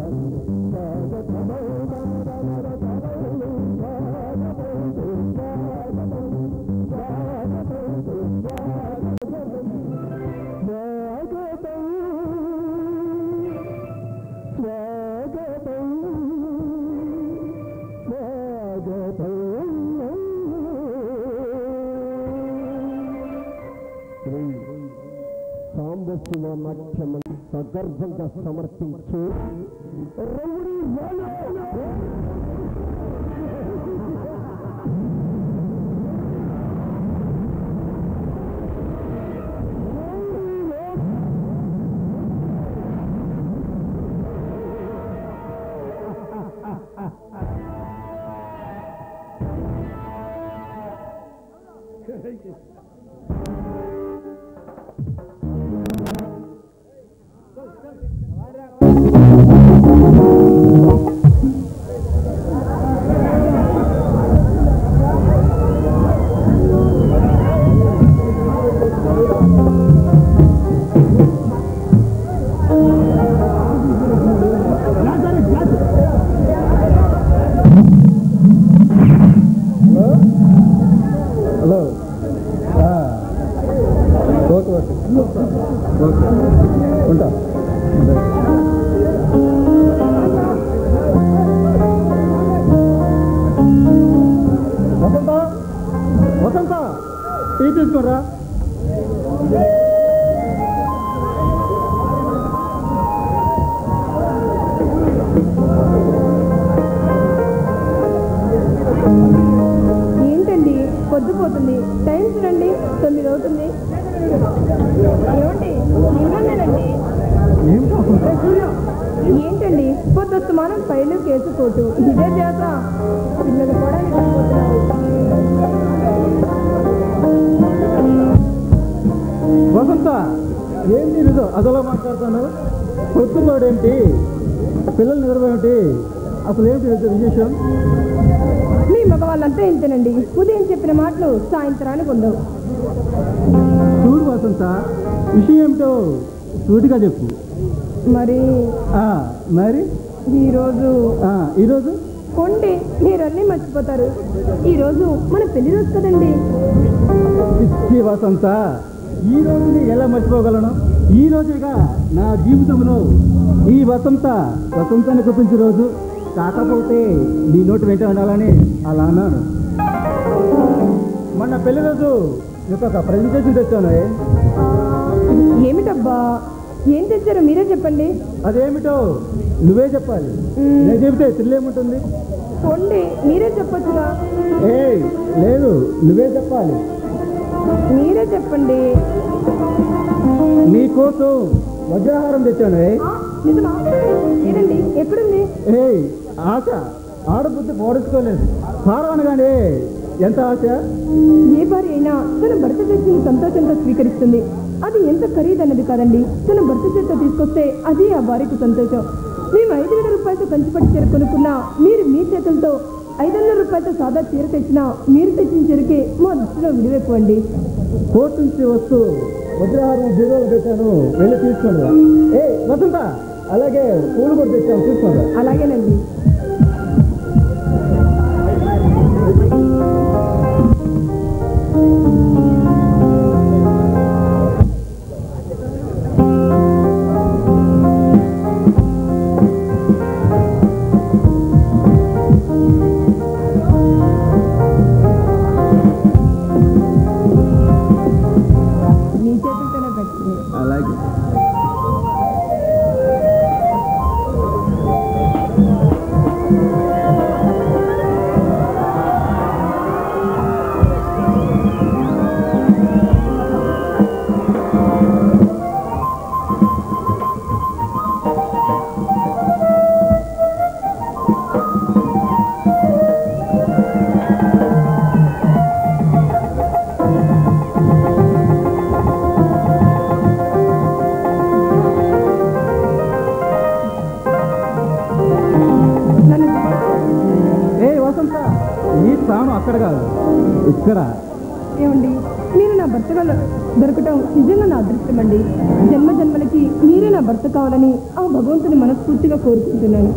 శ్రీ సాంబశివ నాట్యము సగర్భంగా సమర్పించు రౌడీ వాలా. హలో ఓకే ఓకే ఓకే ఉంటా వసంత వసంత టీ తీసుకోరా ఏంటండి పొద్దుపోతుంది టైం చూడండి తొమ్మిది అవుతుంది ఏమండి నిన్ననేనండి ఏంటండి పొద్దుస్తమానం పైలు కేసు కోటు ఇదే చేత పిల్లలు కూడా నిద్రపోతున్నారు వసంత ఏంటి నిజం అదలా మాట్లాడుతాను పొద్దుపోడేంటి పిల్లలు నిద్రపోయేంటి అసలు ఏంటి విశేషం మీ మగవాళ్ళంతా ఇంతేనండి ఉదయం చెప్పిన మాటలు సాయంత్రానికి ఉండవు చూడు వసంత విషయం ఏమిటో సూటిగా చెప్పు మరి ఆ, మరి ఈరోజు ఆ, ఈరోజు కొండి మీరన్నీ మర్చిపోతారు ఈరోజు మన పెళ్లి రోజు కదండి పిచ్చి వసంత ఈ రోజుని ఎలా మర్చిపోగలను ఈ రోజేగా నా జీవితంలో ఈ వసంత వసంతాన్ని కుప్పించే రోజు కాకపోతే నీ నోటి వెంట ఉండాలని అలా అన్నాను మొన్న పెళ్లి రోజు నీకు ఒక ప్రజెంటేషన్ తెచ్చాను ఏమిటబ్బా ఏం తెచ్చారో మీరే చెప్పండి అదేమిటో నువ్వే చెప్పాలి నేను చెబితే తిల్లేముంటుంది కొండి మీరే చెప్పొచ్చుగా ఏ లేదు నువ్వే చెప్పాలి మీరే చెప్పండి నీ కోసం వజ్రాహారం తెచ్చాను ఆ, నిజమా ఏదండి ఎక్కడుంది ఏయ్ ఆశ ఆడబుద్ధి పోడించుకోలేదు భారం అనగానే ఎంత ఆశ ఏ భార్య అయినా తన భర్త చేసిన సంతోషంతో స్వీకరిస్తుంది అది ఎంత ఖరీదన్నది కాదండి తన భర్త చేత తీసుకొస్తే అదే ఆ భార్యకు సంతోషం మేము ఐదు వేల రూపాయలతో కంచిపట్టి చీర కొనుక్కున్నా మీరు మీ చేతులతో ఐదు వందల రూపాయలతో సాదా చీర తెచ్చినా మీరు తెచ్చిన చీరకే మా దృష్టిలో విలువెక్కువండి కోర్టు నుంచి వస్తూ వజ్రహారం బీరోలు పెట్టాను వెళ్ళి తీసుకోండి రా. ఏ వసంత అలాగే పూలు కూడా తెచ్చాను తీసుకోండి రా. అలాగేనండి మీ చేతులతోనే పెట్టండి అలాగే నన్ను ఏ వసంత ఈ స్థానం అక్కడ కాదు ఇక్కడ ఏమండి మీరు నా భర్త గల దొరకటం నిజంగా నా అదృష్టం అండి జన్మ జన్మలకి మీరే నా భర్త కావాలని ఆ భగవంతుని మనస్ఫూర్తిగా కోరుకుంటున్నాను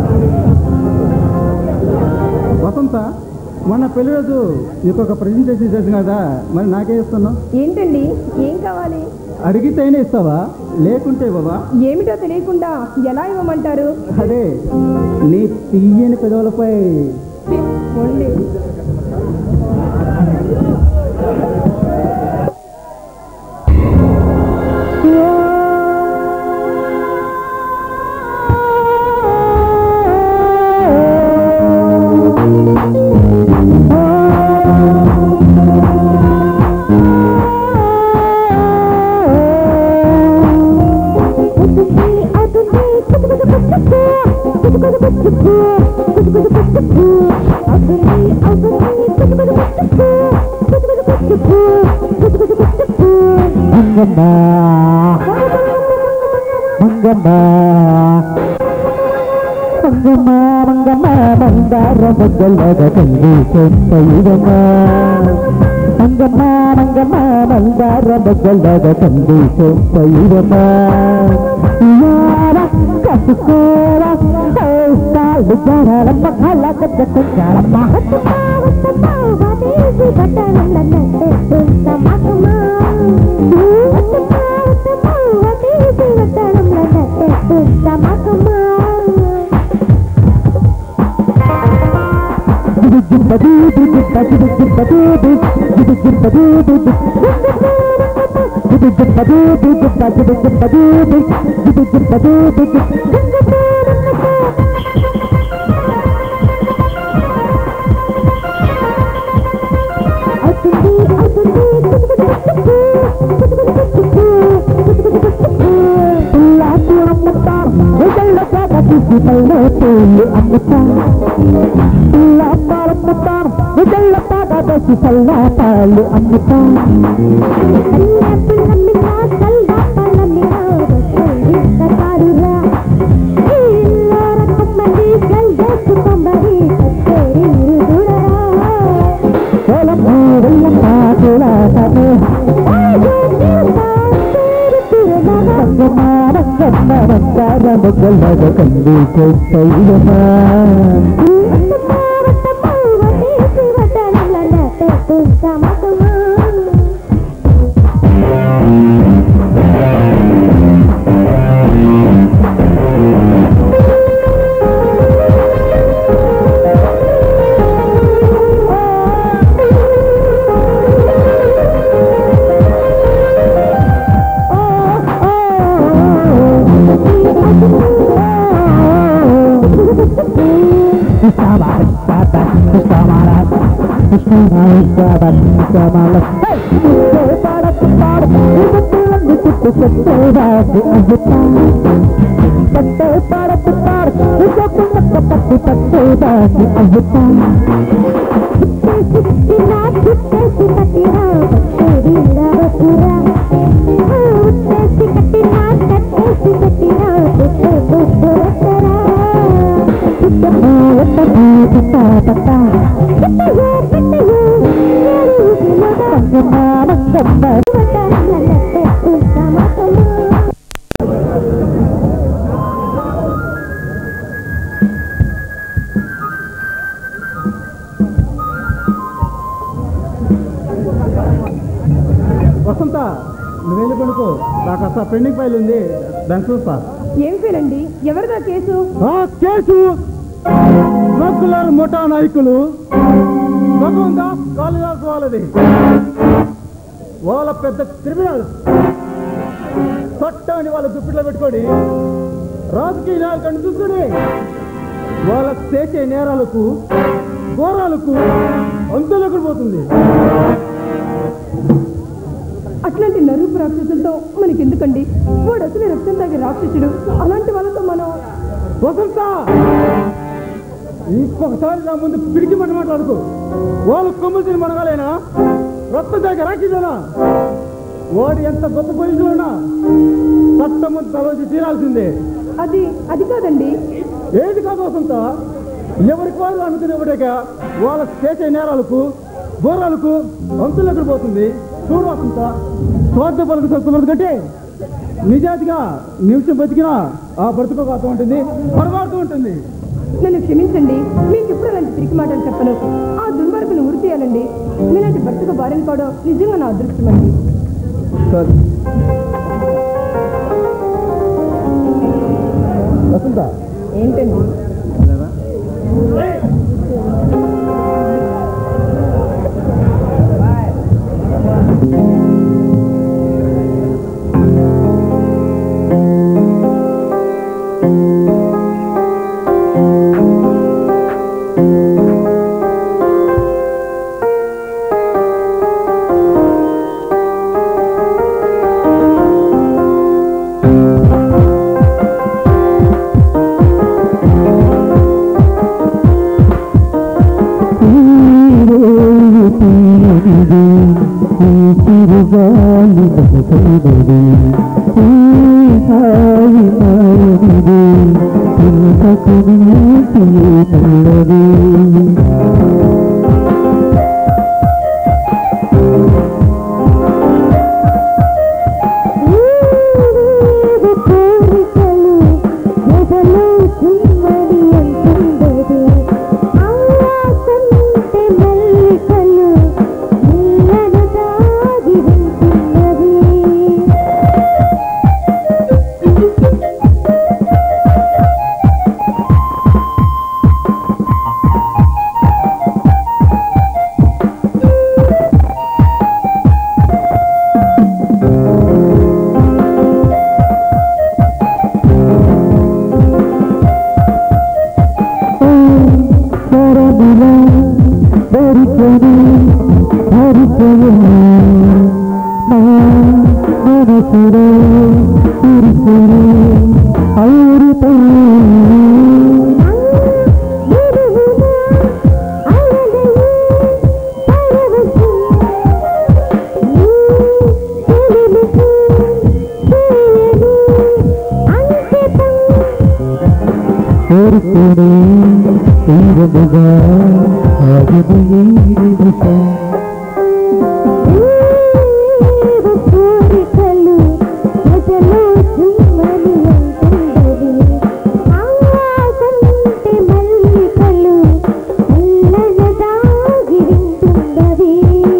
వసంత మొన్న పెళ్లి రోజు నీకు ఒక ప్రజెంటేషన్ చేసిన కదా మరి నాకే ఇస్తున్నావు ఏంటండి ఏం కావాలి అడిగితేనే ఇస్తావా లేకుంటే ఇవ్వవా ఏమిటో తెలియకుండా ఎలా ఇవ్వమంటారు అదే నీ తీయని పెదవులపై ఓన్లీ మంగమ్మ మంగమ్మ మంగమ్మ మంగమ్మ మందార ముగ్గల్లద కల్లి చెంపయుగమ్మ మంగమ్మ మంగమ్మ మందార ముగ్గల్లద కల్లి చెంపయుగమ్మ ఇయాల కసుకోర కౌస్తాలు జరలమ్మ కలకత్త కొంచాలమ్మ పాలు అమ్ముతా కోలం ఊరల్ల పాటులాటమే రంగమా రంగమ్మ రంగార ముగ్గల్లద కల్లి చెంపయుగమా వసంత నువ్వు వెళ్ళి కొనుక్కో నాకు అసలు పెండింగ్ ఫైల్ ఉంది దాన్ని చూస్తా ఏం ఫీలండి ఎవరిదా కేసు ఆ కేసు రగ్గులర్ ముఠా నాయకులు భగవంత కాళిదాస్ వాళ్ళది వాళ్ళ పెద్ద క్రిమినల్ చట్టాన్ని వాళ్ళ దుప్పిట్లో పెట్టుకొని రాజకీయ నాయకుడిని చూసుకొని వాళ్ళ చేసే నేరాలకు ఘోరాలకు అంతులకు పోతుంది అట్లాంటి నరుపు రాక్షసులతో మనకెందుకండి వాడు అసలే రక్తం తాగే రాక్షసుడు అలాంటి వాళ్ళతో మనం వసంత ఇంకొకసారి నా ముందు పిడికి పట్టి మాట్లాడుకో వాళ్ళు కొమ్ముసిన మనగాలేనా రక్త దగ్గర రాకిదేనా వాడు ఎంత గొప్ప పొజిషన్లో ఉన్నా చట్టం ముందు తలవచ్చి తీరాల్సిందే అది అది కాదండి ఏది కాదు వసంత ఎవరికి వారు అనుకునేవాడేక వాళ్ళ చేసే నేరాలకు ఘోరాలకు అంతులెక్కడ పోతుంది చూడు వసంత స్వార్థ పలుకు సత్తుమతి కట్టి నిజాతిగా నిమిషం బతికినా ఆ బ్రతుకు అర్థం ఉంటుంది పొరపాటు ఉంటుంది నన్ను క్షమించండి మీకు ఎప్పుడు అలాంటి తిరిగి మాటలు చెప్పను ఆ దుర్మార్గులు ఉరి తీయాలండి మీలాంటి భర్తకు భార్యను కావడం నిజంగా నా అదృష్టం అండి సరే వసంత ఏంటండి తిరుగాలి బతుకైనది ఈ హాయి మాయనిది ఇంతకు నీతి ఉన్నది కోరికలు ఎదలో చిమ్మడి అంటుండదు ఆయాసంటే మల్లికలు నీలను దాగి ఉంటున్నది సరముల దొరికని హరికయు నా మనసులో తిరిసెను ఔరుతో కోరుకుని తీరముగా ఆగిన ఈ నిమిషం కోరికలు ప్రజలు చిమ్మని అంటుండది ఆయాసంటే మల్లికలు నీలను దాగి ఉంటున్నది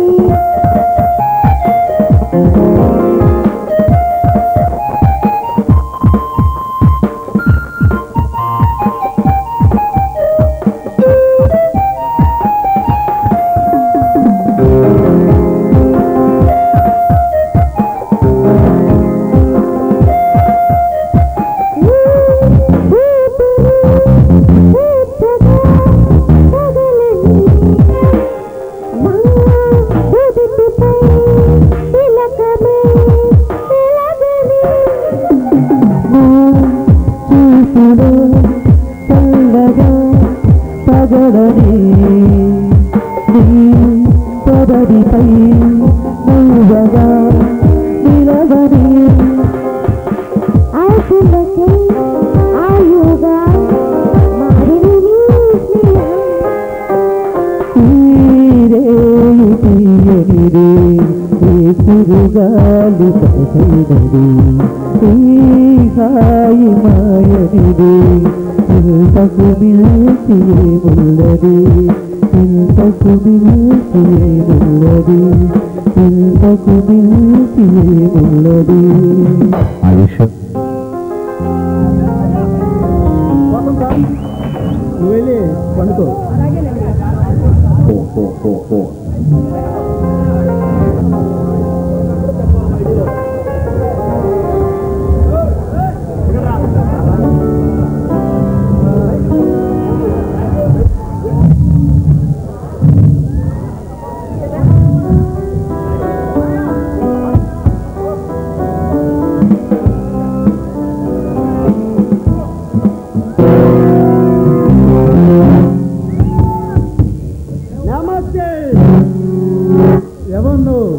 చూపుడు చల్లగా పగడని నీ పొదడిపై నవ్వగా నిలవని ఆయుగా మారిని తీరేయు తీయనిది ఈ తిరుగాలి సొసైనది ఈ హాయి మాయనిది ఇంతకు మిల్చి ఉన్నది ఇంతకు మిల్చి ఉన్నది ఇంతకు మిల్చి ఉన్నది ఆయుష్ వసంత నువ్వు వెళ్ళి పండుకో అలాగేనండి ఓ ఓ ఓ ఓ నమస్తే ఎవరు నువ్వు?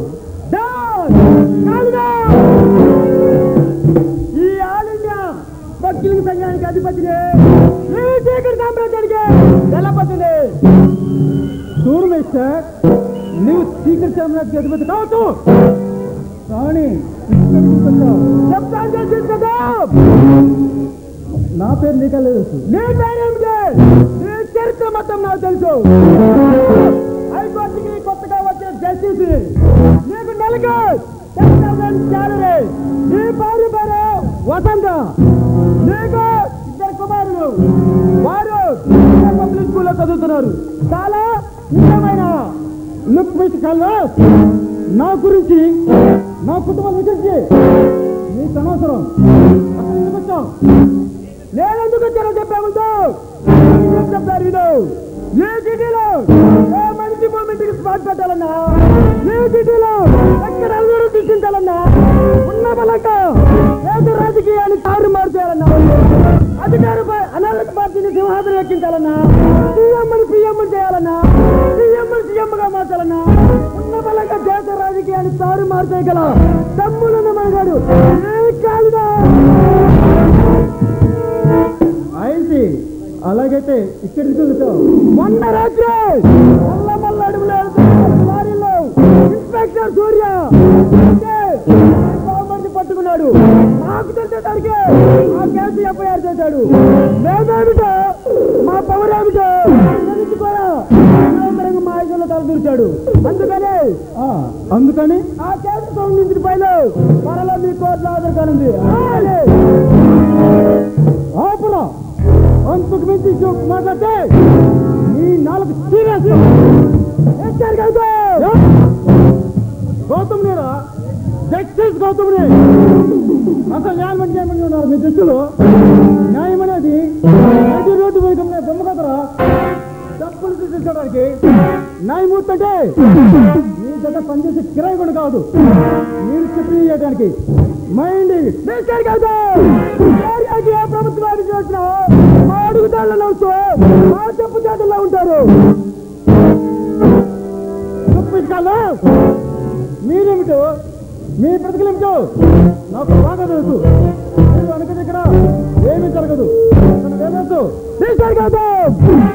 ఈ ఆల్ ఇండియా వకీలింగ్ సంఘానికి అధిపతిని ఈ చీకటి సామ్రాజ్యానికి దళపతిని చూడు మిస్టర్ నువ్వు చీకటి చామరాజు అధిపతి కావచ్చు కానీ ఇక్కడికి వచ్చావు. చెప్తాను చేసేది కదా నా పేరు నీకే తెలుసు నీ పేరేమిటి నీ చరిత్ర మొత్తం నాకు తెలుసు హైకోర్టుకి కొత్తగా వచ్చే జస్టిస్ నీకు నెలకు శాలరీ నీ భార్య పేరు వసంత నీకు ఇద్దరు కుమారులు వారు పబ్లిక్ స్కూల్లో చదువుతున్నారు చాలా నిజమైన లుక్ విత్ కలర్ నా గురించి నా కుటుంబం గురించి నీకు అనవసరం అసలు ఎందుకు వచ్చావు నేను ఎందుకు వచ్చానో చెప్పాముందు చెప్తారు విను ఈ సిటీలో ఏ మనిషి మూమెంట్కి స్పాట్ పెట్టాలన్నా ఈ సిటీలో ఎక్కడ అందరూ దృష్టించాలన్నా ఉన్న బలక దేశ రాజకీయాన్ని తారు మార్చేయాలన్నా అధికార పా- అనారోగ్య పార్టీని సింహాసనం ఎక్కించాలన్నా సీఎంని పిఎం చేయాలన్నా సీఎం సీఎం గా మార్చాలన్నా ఉన్న బలక దేశ రాజకీయాన్ని తారు మార్చేయగల తమ్ముడున్న మనగాడు ఏ కాలుదా అయింది అలాగైతే ఇక్కడికి చూసావు మొన్న రాత్రి మల్ల మల్ల అడుగులు వేస్తున్న లారీలో ఇన్స్పెక్టర్ సూర్య అంటే బాంబర్ని పట్టుకున్నాడు నాకు తెలిసేసరికి ఆ కేసు ఎఫ్ఐఆర్ చేశాడు మేమేమిటో మా పవర్ ఏమిటో తెలుసుకోరా మేమందరం మా ఐదులో తలదూర్చాడు అందుకని అందుకని ఆ కేసు తొమ్మిది పైన త్వరలో మీ కోర్టులో హాజరు కానుంది ఆపురా అంతకు మించి జోక్ మాట్లాడితే నీ నాలుగు సీరియస్ గౌతమ్ నేరా జస్టిస్ గౌతమ్ నే అసలు న్యాయం అంటే ఏమని ఉన్నారు మీ దృష్టిలో న్యాయం అనేది నది రోడ్డు వేగంలో బొమ్మ కదరా తప్పులు సృష్టించడానికి న్యాయమూర్తి అంటే మీ దగ్గర పనిచేసే కిరాయి కూడా కాదు మీరు చెప్పి చేయడానికి మైండ్ మిస్టర్ గౌతమ్ ఏరియాకి ఏ ప్రభుత్వాన్ని చేసినా మా అడుగుదాళ్ళలో వస్తూ మా చెప్పు చేతుల్లో ఉంటారు చూపించాలా మీరేమిటో మీ బ్రతుకులేమిటో నాకు బాగా తెలుసు మీరు అనుకుని ఇక్కడ ఏమీ జరగదు అతను వేదొద్దు మిస్టర్ గౌతమ్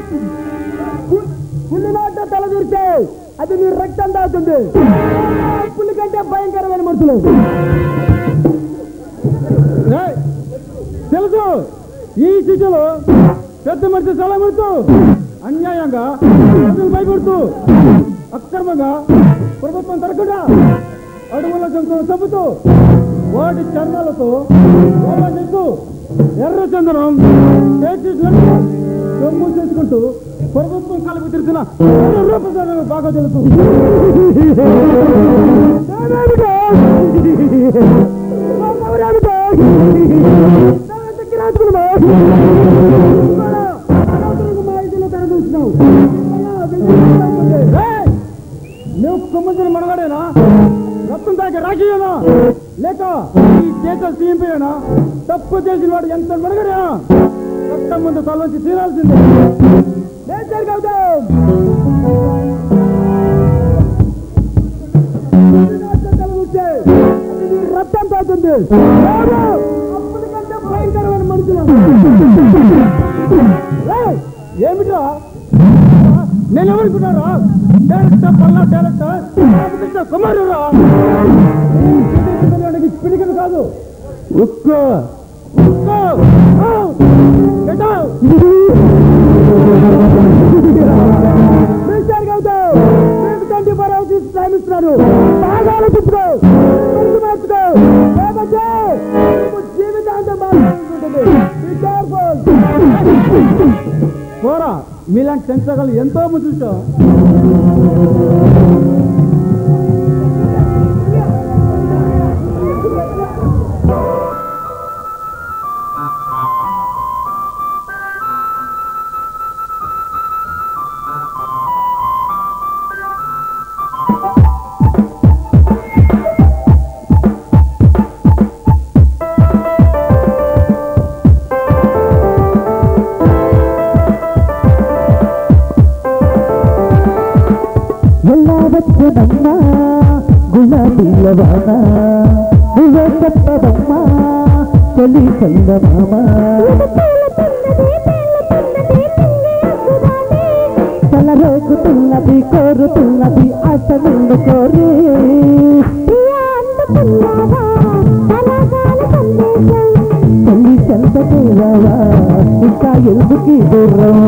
పుల్లి మాట తల దూరితే అది మీ రక్తం దాచుంది పుల్లి కంటే భయంకరమైన మనుషులు ఏయ్, తెలుసు ఈ స్థితిలో పెద్ద మనిషి సలముతూ అన్యాయంగా ప్రజలు భయపడుతూ అక్రమంగా ప్రభుత్వం తరగకుండా అడవుల జంతువులు చంపుతూ వాటి చర్మాలతో చేస్తూ ఎర్ర చందనం చేసేసినట్టు సొమ్ము చేసుకుంటూ ప్రభుత్వం కలిపి తిరిగిన రూపదారులు బాగా తెలుసు నేనేమిటో? మా పౌరానికో? నా దగ్గర రాజుకులమా? ఇవాళ అనవసరంగా మా ఇంటిలో కనిపిస్తున్నావు. అలా వెళ్ళి ఏయ్! నువ్వు కుమ్మంతుని మనగాడేనా రక్తం తాగే రాజీయేనా లేక ఈ దేశ సీఎంపీనా తప్పు చేసిన వాడు ఎంత మనగడేనా చట్టం ముందు తలవంచి తీరాల్సిందే నేచర్ గౌతమ్ రక్తం తాగుతుంది అప్పటికంటే భయంకరమైన మనుషులు ఏయ్! ఏమిట్రా నేను ఎవరుకున్నారా డైరెక్టర్ పల్లా డైరెక్టర్ రామకృష్ణ కుమారురా పిడికలు కాదు ఉక్కో ఉక్కో Get out! మిస్టర్ గౌతమ్ మీకు ట్వంటీ ఫోర్ అవర్స్ టైం ఇస్తున్నారు బాగా ఆలోచించుకో మనసు మార్చుకో లేకపోతే నీకు జీవితాంతం బాగా ఉంటుంది Be careful. పోరా మీలాంటి సెన్సగలు ఎంతో మంది చూసాం ఎలా వచ్చదమ్మా గులాబీల వాన నువ్వే చెప్పదమ్మా తొలి చందమామ తల రేగుతున్నది కోరుతున్నది ఆశ చేరావా ఇంకా ఎందుకు ఈ దూరం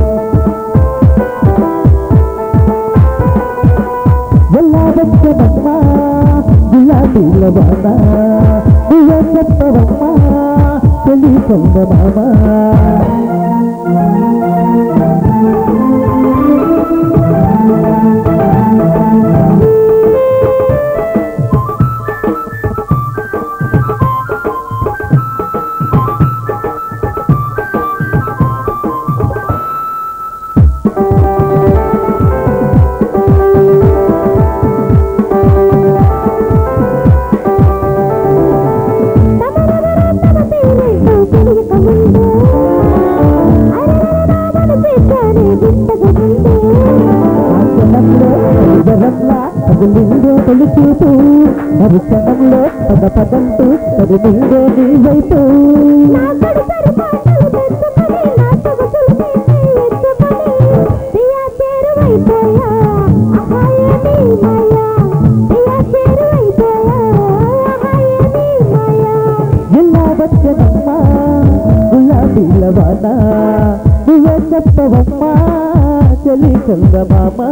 వెళ్ళావచ్చనమ్మా గులాబీల బాణ నువ్వే చెప్పవమ్మా పెళ్లి చందమామా తమ పేరేంటో తెలియకముందే అరరరామను చేశానే గుంటగముందే ఆచరణలో జరంలా పగులిందో తొలి చూపు మరి క్షణంలో పద పదంటూ పది నిండే నీ వైపు నా కడిసరి పాటలు తెచ్చుకొని నా సొగసులు తీసి ఎత్తుకొని ప్రియా చేరువైపోయా అహాయే నీ మాయా ప్రియా చేరువైపోయా అహాయే నీ మాయా ఎలా వచ్చనమ్మా గులాబీల వాన నువ్వే చెప్పవమ్మా చెలి చందమామా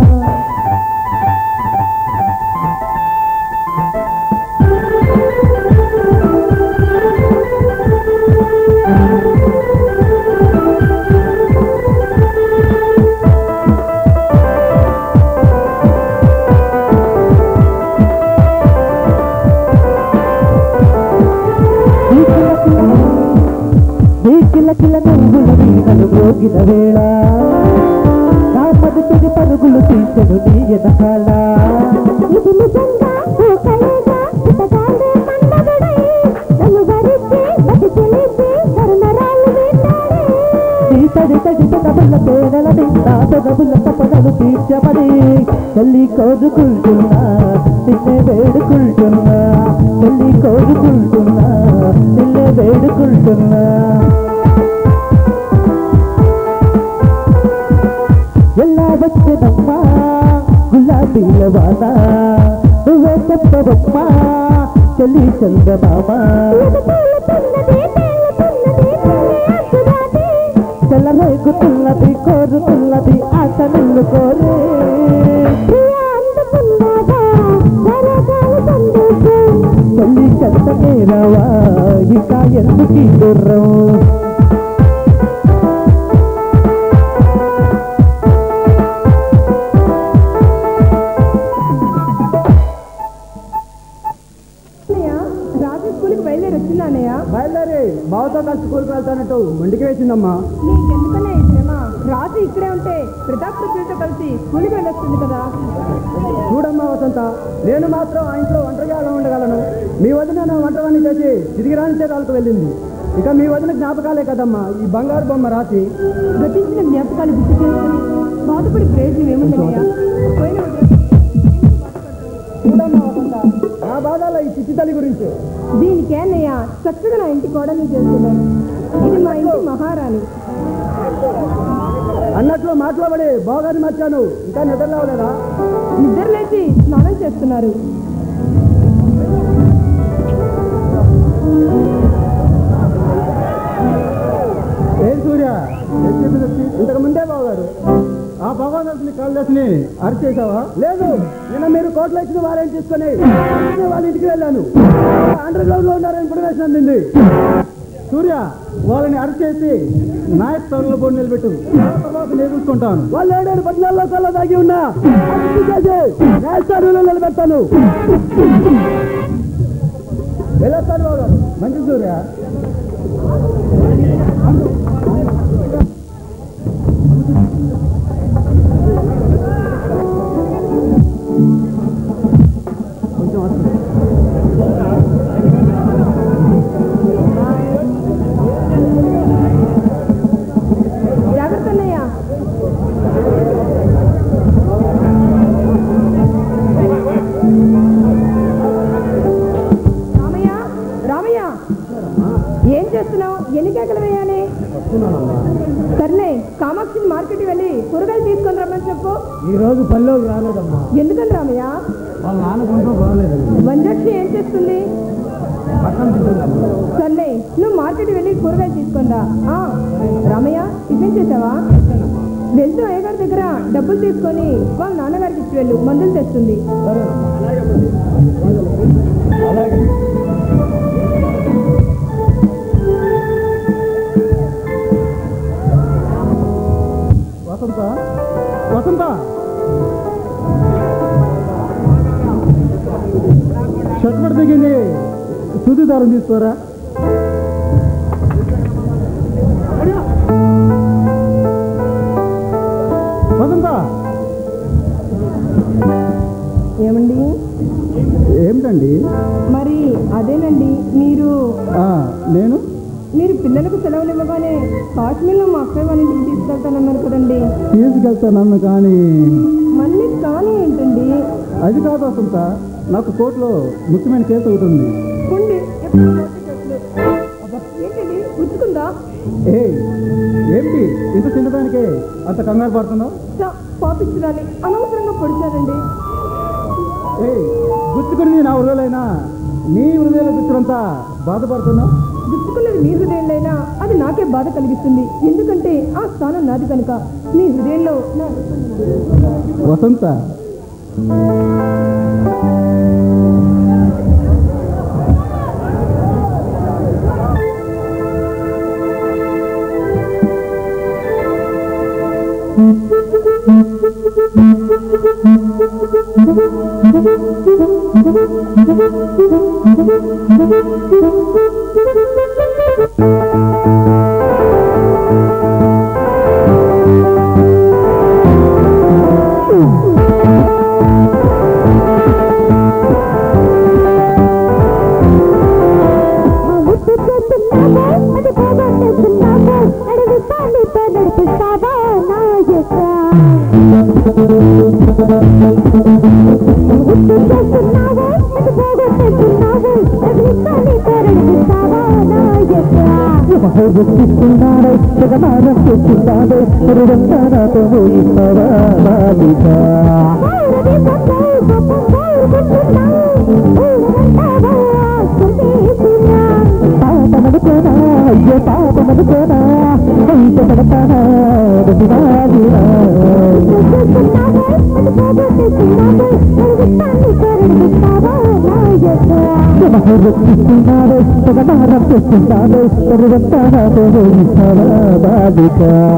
ఈ కిల కిల నువ్వుల వీణలు మోగిన వేళ నా మదుతుడి పరుగులు తీసెను నీ ఎనకాల ఇది నిజంగా ఓ కలేగా చితగాడే పండగడై నన్ను వరించి బతి తెలిసి కరుణరాలు వేటాడే నీ తడి తడి పెదవుల తేనెలని నా పెదవుల తపనలు తీర్చమని తల్లి కోరుకుంటున్నా నిన్నే వేడుకుంటున్నా తల్లి కోరుకుంటున్నా నిన్నే వేడుకుంటున్నా ఎలా వచ్చనమ్మా గులాబీల వాన నువ్వే చెప్పవమ్మా చెల్లి చందమామా తేలుతున్నది తేలుతున్నది తేలే అసురాది చెలరేగుతున్నది కోరుతున్నది ఆశ నిన్ను కోరే ప్రియా అందుకున్నావా వరదాలు సందేశం తల్లి చెత్తకే రావా ఇంకా ఎందుకు ఈ గుర్రం అన్నయ్య రాజు స్కూల్కి బయలుదేరి వచ్చిందా అన్నయ్య బయలుదేరి బావతో కలిసి స్కూల్కి వెళ్తానట్టు మొండికి వేసిందమ్మా నీకెందుకనే ఈ శ్రమ రాజు ఇక్కడే ఉంటే ప్రతాప్ రుద్రుడితో కలిసి స్కూల్కి వెళ్ళొస్తుంది కదా చూడమ్మా వసంత నేను మాత్రం ఆ ఇంట్లో ఒంటరిగా అలా ఉండగలను మీ వదిన నా వంటవాన్ని చేసి తిరిగి రాని తీరాలకు వెళ్ళింది ఇక మీ వదిన జ్ఞాపకాలే కదమ్మా ఈ బంగారు బొమ్మ రాసి గతించిన జ్ఞాపకాలు గుర్తు చేసుకుని బాధపడి ప్రయోజనం ఏముందన్నయ్య పోయిన వదిలేసి చూడమ్మా వసంత నా బాధల ఈ చిట్టి తల్లి గురించి దీనికే అన్నయ్య చక్కగా నా ఇంటి కోడల్ని చేస్తున్నాను ఇది మా ఇంటి మహారాణి అన్నట్లు మాట్లాడి బాగాని మర్చాను ఇంకా నిద్ర లేవలేదా నిద్ర లేచి స్నానం చేస్తున్నారు ఏం సూర్య ఇంతకు ముందే బావగారు ఆ భగవంతుని కాళదాసుని అరిచేసావా లేదు నిన్న మీరు కోట్లు ఇచ్చిన వాళ్ళేం తీసుకొని నేను వాళ్ళ ఇంటికి వెళ్ళాను అండర్ గ్రౌండ్ లో ఉన్నారని ఇన్ఫర్మేషన్ అందింది సూర్య వాళ్ళని అరిచేసి నాయక్ స్థలంలో పోటీ నిలబెట్టు తర్వాత నేను చూసుకుంటాను వాళ్ళు ఏడాడు పద్నాలుగు కల్లా దాగి ఉన్నా అరెస్ట్ చేసి న్యాయస్థానంలో నిలబెడతాను వెళ్ళొస్తాను బావగారు మంచి సూర్య కొంచెం వస్తుంది జాగ్రత్త అన్నయ్య రామయ్య రామయ్య ఏం చేస్తున్నావు ఎన్ని కేకలు వేయాలి సర్లే కామాక్షి మార్కెట్కి వెళ్ళి కూరగాయలు తీసుకొని రమ్మని చెప్పు ఈ రోజు పనిలోకి రాలేదమ్మా ఎందుకని రామయ్య వాళ్ళ నాన్న కొంచెం బాగలేదండి వంజక్షి ఏం చేస్తుంది సర్లే నువ్వు మార్కెట్ వెళ్ళి కూరగాయలు తీసుకుందా ఆ, రామయ్య టిఫిన్ చేసావా వెళ్తూ అయ్యగారి దగ్గర డబ్బులు తీసుకొని వాళ్ళ నాన్నగారికి ఇచ్చి వెళ్ళు మందులు తెస్తుంది వసంత వసంత షర్ట్ పడి దిగింది సూది దారం తీసుకోరా వసంత ఏమండి ఏమిటండి మరి అదేనండి మీరు ఆ, నేను మీరు పిల్లలకు సెలవులు ఇవ్వగానే కాశ్మీర్లో మా అక్కయ్య వాళ్ళ ఇంటికి తీసుకెళ్తానన్నారు కదండి తీసుకెళ్తానన్ను కానీ మళ్ళీ కానీ ఏంటండి అది కాదు వసంత నాకు కోర్టులో ముఖ్యమైన కేసు ఒకటి ఉంది ఉండి ఎప్పుడు కోర్టు కేసులు. అబ్బా, ఏంటండి గుర్తుకుందా ఏ ఏమిటి ఇంత చిన్నదానికే అంత కంగారు పడుతున్నావు చా, పాపిస్తురాలి అనవసరంగా పొడిచారండి ఏ గుర్తుకుని నా హృదయాలైనా నీ హృదయాల గుర్తులంతా బాధపడుతున్నావు గుర్తుకున్నది మీ హృదయంలోనైనా అది నాకే బాధ కలిగిస్తుంది ఎందుకంటే ఆ స్థానం నాది కనుక మీ హృదయంలో నా వసంత ముద్దు చేస్తున్నావా అది పోగొట్టేస్తున్నావా అడవి పాలితో నడిపిస్తావా నాయక ముద్దు చేస్తున్నావా అది పోగొట్టేస్తున్నావా అడవి పాలితో నడిపిస్తావా నాయక గుర్తిస్తున్నాడు జగమానం చేస్తున్నాడు నాతో పోయిస్తావా బాలిక పౌరవి పప్పై పప్పం పౌరుకుంటున్నావు పౌరవంటావా సుమేతున్నా పాపమనుకోనా అయ్యో పాపమనుకోనా బయట పడతానా రవివాదిరా గుర్తిస్తున్నాడు జగమానం చేస్తున్నాడు నాతో పోయిస్తావా బాలిక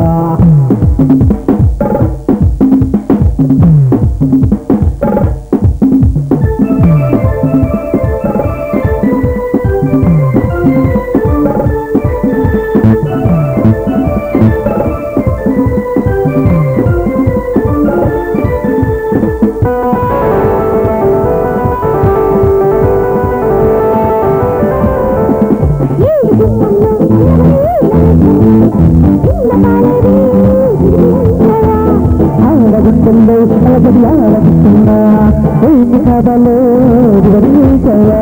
ఆడగుంటుందో అలగడి ఆడగుంటుందా ఏమి కాదాలో వివరించవా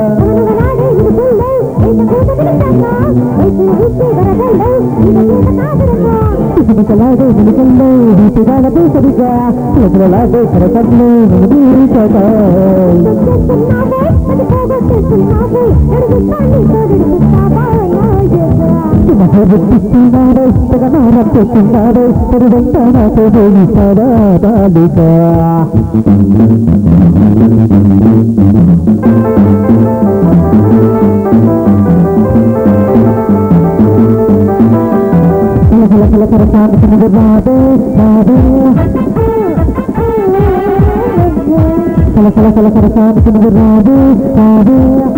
పిసిపిసలాడే వెనుకల్లో వీటిగాలతో సరిగా ఎదురలాడే కరకట్లు వినిపించగా మహోబుద్ధిస్తున్నాడు జగమానం చేస్తున్నాడు తరువంతా నాతో పోయిస్తాడా బాలిక కలకల కలకల సాగుతున్నది రాదు రాదు కలకల కలకల సాగుతున్నది రాదు రాదు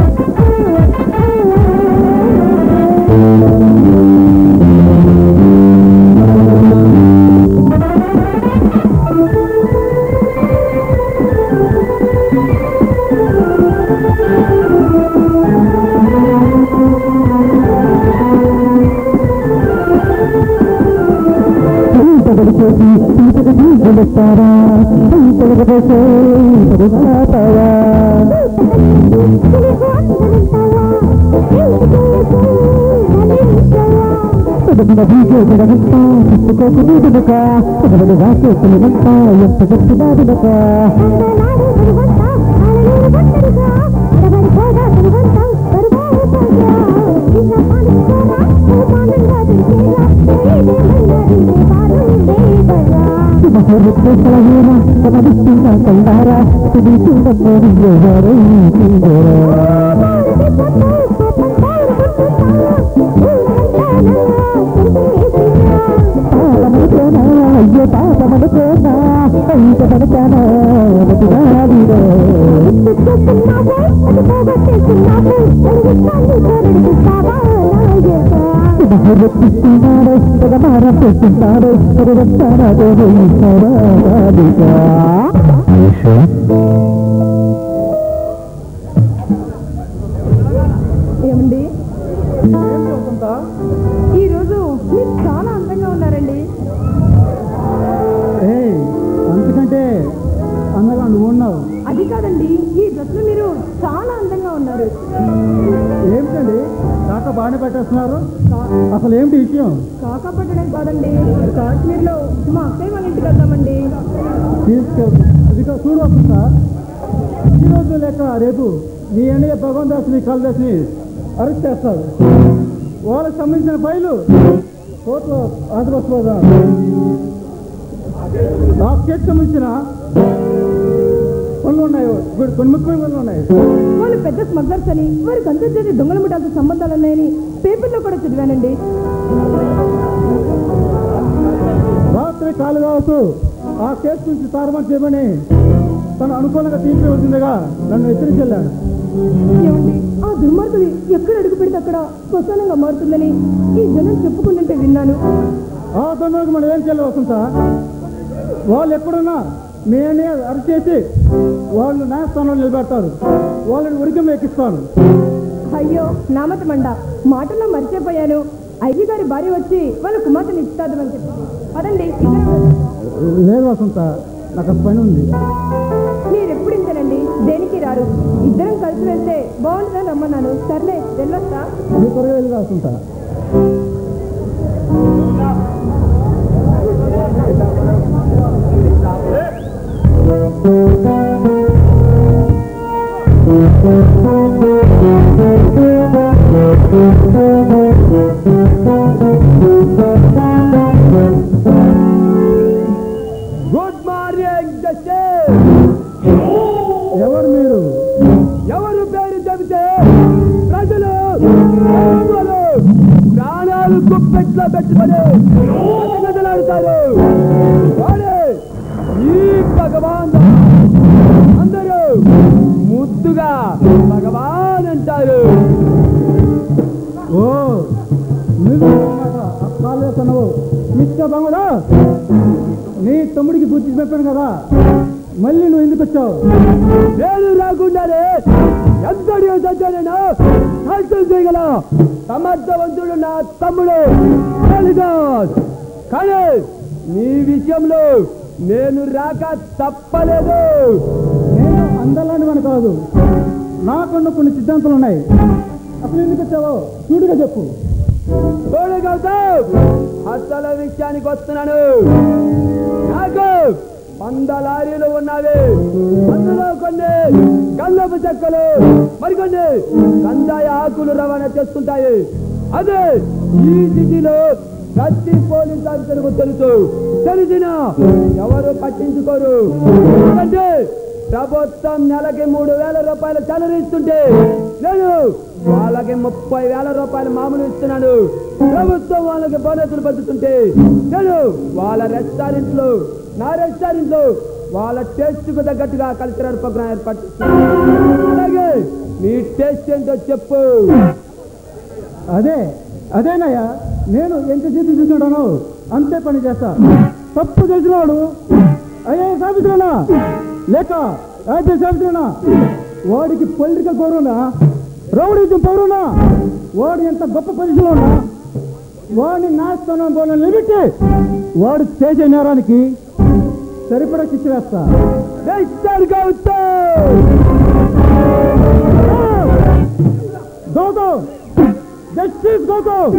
పడిపోయి ఇంతకు తీసుకొస్తారా ఇంతకు పడిపోతావా కుటుంబ బీజేపడంతా పుట్టుకోకు నీదునుక కుటుంబ రాసేస్తున్నంతా ఎంత గట్టిదాదునుక పరుగు రుద్రసలహీన కమలిస్తున్న కల్లారా తుది చూడమ్మని ఎవరై పాపమనుకోనా అయ్యో పాపమనుకోనా ఐక పడతానా మతిరాడిరో మహరపిస్తున్నాడు జగమార పెట్టున్నాడు రక్తానాదో ఈశ్వరాదిగా ఆయుష్ ఏమండి ఈరోజు మీరు చాలా అందంగా ఉన్నారండి ఏయ్ అంతకంటే అందగా నువ్వు ఉన్నావు అది కాదండి ఈ డ్రెస్లో మీరు చాలా అందంగా ఉన్నారు ఏమిటండి కాక బాగానే పెట్టేస్తున్నారు అసలు ఏమిటి విషయం కాకా పట్టడం కాదండి కాశ్మీర్లో మా అక్కయ్య వాళ్ళ ఇంటికి వెళ్దామండి తీసుకెళ్తాం ఇది చూడు వస్తుందా ఈ రోజు లేక రేపు నీ అన్నయ్య భగవాన్ దాస్ని కాళిదాస్ని అరెస్ట్ చేస్తారు వాళ్ళకి సంబంధించిన ఫైలు కోర్టులో ఆంధ్రప్రదేశ్ నా స్టేట్ సంబంధించిన పనులు ఉన్నాయి కొన్ని- కొన్ని ముఖ్యమైన పనులు ఉన్నాయి వాళ్ళు పెద్ద స్మగ్లర్స్ అని వారికి అంతర్జాతీయ దొంగల ముఠాలతో సంబంధాలు ఉన్నాయని పేపర్లో కూడా చదివానండి రాత్రి కాళిదాసు ఆ కేసు నుంచి తారుమారు చేయమని తను అనుకూలంగా తీర్పు వచ్చిందిగా నన్ను హెచ్చరించెళ్ళాడు ఏమండి ఆ దుర్మార్గుడు ఎక్కడ అడుగు పెడితే అక్కడ శ్మశానంగా మారుతుందని ఈ జనం చెప్పుకుంటుంటే విన్నాను ఆ తొమ్మిదికి మనం ఏం చేయాలి వసంత వాళ్ళు ఎక్కడున్నా నేనే అరెస్ట్ చేసి వాళ్ళు న్యాయస్థానంలో నిలబెడతారు వాళ్ళని ఉరికం ఎక్కిస్తాను అయ్యో నామతమండ మాటల్లో మర్చిపోయాను ఐజీ గారి భార్య వచ్చి వాళ్ళ కుమార్తెని ఇస్తాదు అని చెప్పి అదండి ఇద్దరం వెళ్దాం. లేదు వసంత నాకు అసలు పని ఉంది మీరు ఎప్పుడు ఇంతేనండి దేనికి రారు ఇద్దరం కలిసి వెళ్తే బాగుంటుందని రమ్మన్నాను సర్లే వెళ్ళొస్తా నువ్వు త్వరగా వెళ్ళి వసంత గుడ్ మార్నింగ్ ఎవరు మీరు ఎవరు పేరు చెబితే ప్రజలు ప్రభువులు ప్రాణాలు గుప్పెట్లో పెట్టుకొని గజగజలాడుతారు వాడే ఈ భగవాన్ అందరూ ముద్దుగా భగవాన్ అంటారు ఓ నువ్వు అన్నమాట ఆ కాలు వేస్తున్నావు మిస్టర్ బంగుడా నీ తమ్ముడికి బుద్ధి చెప్పాను కదా మళ్ళీ నువ్వు ఎందుకు వచ్చావు నేను రాకుండానే ఎంతటి సత్యానైనా నాశనం చేయగల సమర్థవంతుడు నా తమ్ముడు కాళిదాస్ కానీ నీ విషయంలో నేను రాక తప్పలేదు నేను అందలాంటి వాడిని కాదు నాకున్న కొన్ని సిద్ధాంతాలు ఉన్నాయి అసలు ఎందుకు వచ్చావో చూడుగా చెప్పు చూడు గౌతమ్ అసలు విషయానికి వస్తున్నాను నాకు వంద లారీలు ఉన్నవి అందులో కొన్ని గల్లపు చెక్కలు మరికొన్ని కందాయ ఆకులు రవాణా చేస్తుంటాయి అదే ఈ సిటీలో ప్రతి పోలీస్ ఆఫీసర్కు తెలుసు తెలిసిన ఎవరు పట్టించుకోరు ఎందుకంటే ప్రభుత్వం నెలకి మూడు వేల రూపాయలు చెలరిస్తుంటే నేను వాళ్ళకి ముప్పై వేల రూపాయలు మామూలు ఇస్తున్నాను ప్రభుత్వం వాళ్ళకి బోనసులు పంచుతుంటే నేను వాళ్ళ రెస్టారెంట్లు నా రెస్టారెంట్లు వాళ్ళ టేస్ట్ కు తగ్గట్టుగా కల్చరల్ ప్రోగ్రామ్ ఏర్పాటు చేస్తున్నాను అలాగే నీ టేస్ట్ ఏంటో చెప్పు అదే అదేనయ్యా నేను ఎంత చేతి చూసుకుంటాను అంతే పని చేస్తా తప్పు చేసినవాడు ఐఏఎస్ ఆఫీసరేనా లేక ఐపీఎస్ ఆఫీసరేనా వాడికి పొలిటికల్ పౌరునా రౌడీజం పౌరునా వాడు ఎంత గొప్ప పొజిషన్లో ఉన్నా వాడిని నాశనం పోయిన నిలబెట్టి వాడు చేసే నేరానికి సరిపడా శిక్ష వేస్తా మిస్టర్ గౌతమ్ గౌతమ్ జస్టిస్ గౌతమ్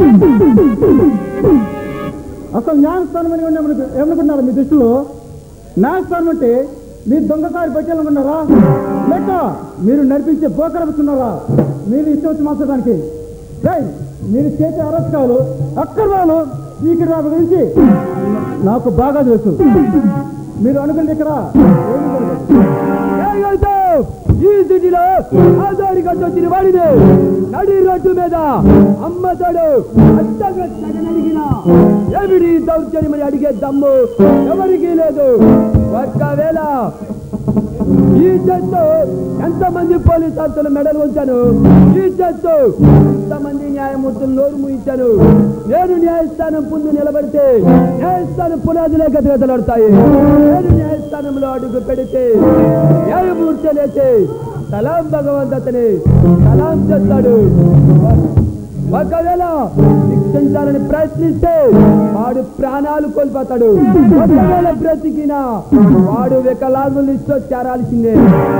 అసలు న్యాయస్థానం అని ఏమనుకు- ఏమనుకుంటున్నారా మీ దృష్టిలో న్యాయస్థానం అంటే మీరు దొంగకారి పెట్టాలనుకున్నారా లేక మీరు నడిపించే బోకరపుతున్నారా మీరు ఇష్టం వచ్చి మార్చడానికి రేయ్, మీరు చేసే అరస్కాలు అక్రమాలు చీకటి రాబ గురించి నాకు బాగా తెలుసు మీరు అనుకుంటే ఇక్కడ ఏమీ జరగదు. ఏగైతే ఈ సిటీలో ఆధారి వచ్చిన వాడిని నడి రోడ్డు మీద అమ్మతాడు అడ్డగా తగనడిగిన ఏమిడి దౌర్జన్యమని అడిగే దమ్ము ఎవరికీ లేదు ఒకవేళ ఈ చెట్టు ఎంతమంది పోలీస్ ఆఫీసర్లు మెడలు ఉంచాను ఈ చెట్టు ఎంతమంది న్యాయమూర్తులు నోరు ముయించాను నేను న్యాయస్థానం ముందు నిలబడితే న్యాయస్థానం పునాదులే గతగతలాడతాయి నేను న్యాయస్థానంలో అడుగు పెడితే న్యాయమూర్తి లేచి సలాం భగవంత్ అతని సలాం చేస్తాడు ఒకవేళ శిక్షించాలని ప్రయత్నిస్తే వాడు ప్రాణాలు కోల్పోతాడు ఒకవేళ బ్రతికినా వాడు వికలాంగుల లిస్టులో చేరాల్సిందే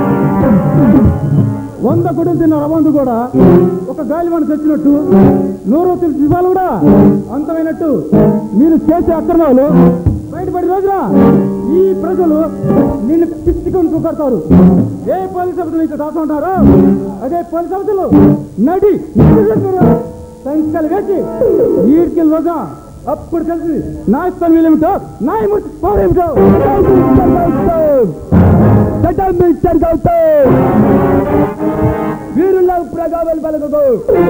వంద కుటుంబం తిన్న రవందు కూడా ఒక గాలివాన తెచ్చినట్టు నూరు తెలిసి శివాలు కూడా అంతమైనట్టు మీరు చేసే అక్రమాలు బయటపడి రోజున ఈ ప్రజలు నిన్ను పిచ్చుకొని కుక్కడతారు ఏ పోలీస్ అధికారులు ఇక్కడ దాకా ఉంటారో అదే పోలీస్ అధికారులు నడి సంఖ్యలు వేసి ఈడికి రోజున అప్పుడు తెలిసి న్యాయస్థానం ఏమిటో న్యాయమూర్తి పవర్ ఏమిటో చట్టం మిస్టర్ గౌతమ్ వీరుల్లో ప్రగాబలు పలకకు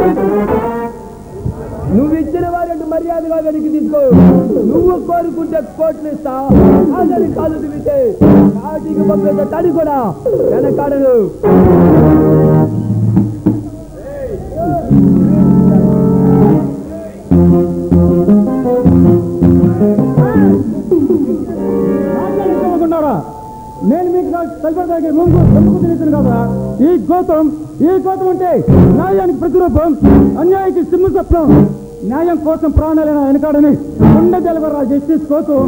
నువ్వు ఇచ్చిన వారంటూ మర్యాదగా వెనక్కి తీసుకో నువ్వు కోరుకుంటే కోట్లు ఇస్తా ఆఖరి కాలు దిగితే కాటికి పంపేట తడి కూడా వెనకాడను అనుకున్నారా నేను మీకు తలపడదానికి ముందు ఎందుకు తెలియదు కదా ఈ గోతం ఈ గోతం అంటే న్యాయానికి ప్రతిరూపం అన్యాయానికి సింహ సప్నం న్యాయం కోసం ప్రాణాలైన వెనకాడని ఉండ తెలవరా జస్టిస్ కోతం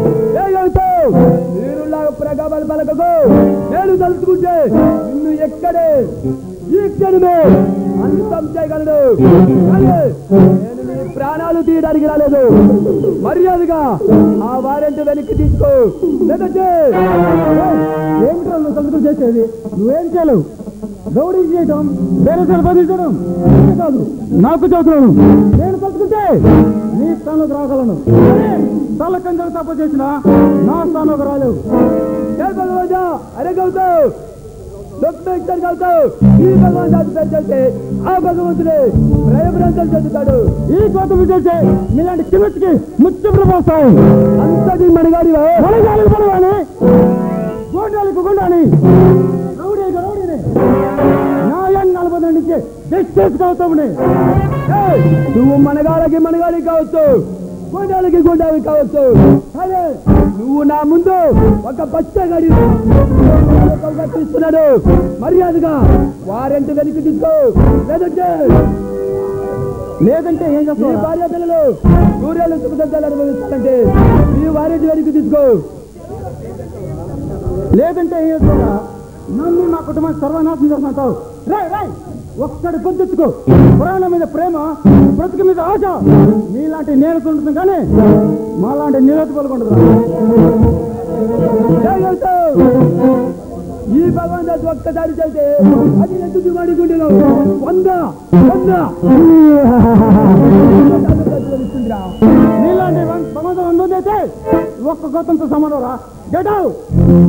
వీరులాగా ప్రగాబలు పలకకు నేను తలుచుకుంటే నిన్ను ఎక్కడే ఈ క్షణమే అంతం చేయగలను కానీ నేను నీ ప్రాణాలు తీయడానికి రాలేదు మర్యాదగా ఆ వారెంట్ వెనక్కి తీసుకో లేదంటే ఏమిటో నువ్వు తలుచుకుని చేసేది నువ్వేం చేయలేవు రౌడీ చేయటం వేరే బదిలించడం ఇదే కాదు నాకు చదువుతున్నాను నేను తలుచుకుంటే నీ స్థానంలోకి రాగలను కానీ తల కంజలు తప్ప చేసిన నా స్థానంలోకి రాలేవు ఏ భగవంతా అరే గౌతవ్ డొక్టర్ గౌతవ్ ఈ భగవంతుడు పెంచేస్తే ఆ భగవంతుడే ప్రేమరంతం చెందుతాడు ఈ కోత చేసే మీలాంటి కిమ్మెత్తికి ముచ్చుపులు పోస్తాయి అంతటి మనగాడివా మనగాలికి పడవాని గోండాలకు గుండాని రౌడీకి రౌడీని న్యాయాన్ని నలభై నుంచి జస్టిస్ గౌతమ్ని ఏయ్, నువ్వు మనగాళ్ళకి మనగాడి కావచ్చు గుండాలకి గుండాలి కావచ్చు అదే నువ్వు నా ముందు ఒక బచ్చగాడి తీస్తున్నాడు మర్యాదగా వారెంట్ వెనక్కి తీసుకో లేదంటే లేదంటే ఏం మీ చేస్తావు భార్య పిల్లలు సూర్యాలు సుఖదంతాలు అనుభవిస్తారంటే మీ వారెంట్ వెనక్కి తీసుకో లేదంటే ఏం చేస్తావురా నన్ను నా కుటుంబాన్ని సర్వనాశనం చేస్తుంటావు రే రే ఒక్కడి గుర్తించుకో పురాణం మీద ప్రేమ బ్రతుకు మీద ఆశ నీలాంటి నేను ఉంటుంది కానీ మాలాంటి నీలత పలుకుంటుందా జాగ్రత్త! ఈ భగవంతుడు ఒక్కసారి చేస్తే అది ఎందుకు వాడుకుంటున్నావు వంద వంద ఇస్తుందిరా. నీలాంటి వన్- భగవంతుడు అనుభవిస్తే ఒక్క గౌతంతో సమానం రా గెట్ అవుట్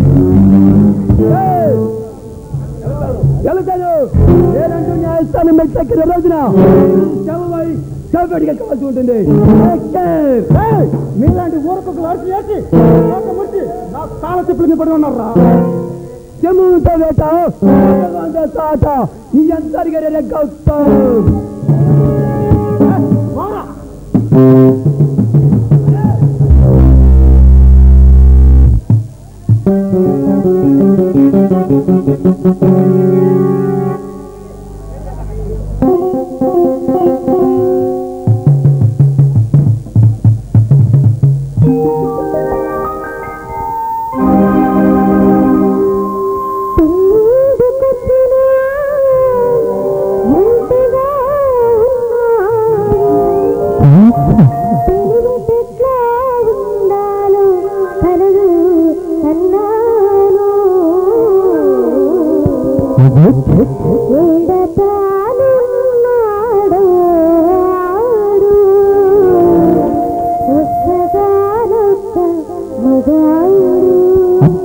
ఏయ్! వెళ్తాను నేనంటూ న్యాయస్థానం మెట్లెక్కిన రోజున శవమై శవపేటికి కావాల్సి ఉంటుంది ఎక్కేయ్! ఏయ్! మీలాంటి ఊరకొకలు అరిచి చేసి ముడిచి నా కాల చెప్పులు పడి ఉన్నారా చెముతో వేట భగవంతుడి సాట నీ ఎంతరిగా రెగ్గవుతావు తుండుకొచ్చినా ఒంటిగా తెలివితెట్లా ఉండాలో కలదు కన్నాను ఎడతానున్నాడు ఆడు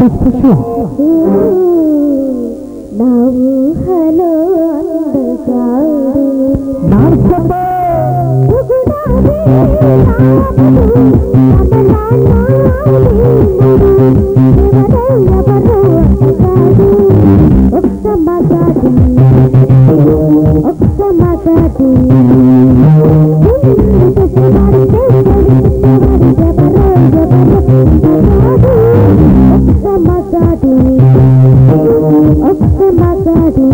నా ఊహలో అందగాడు ఒక్క మగాడు ఒక్క మగాడు ఒక్క మగాడు ఒక్క మగాడు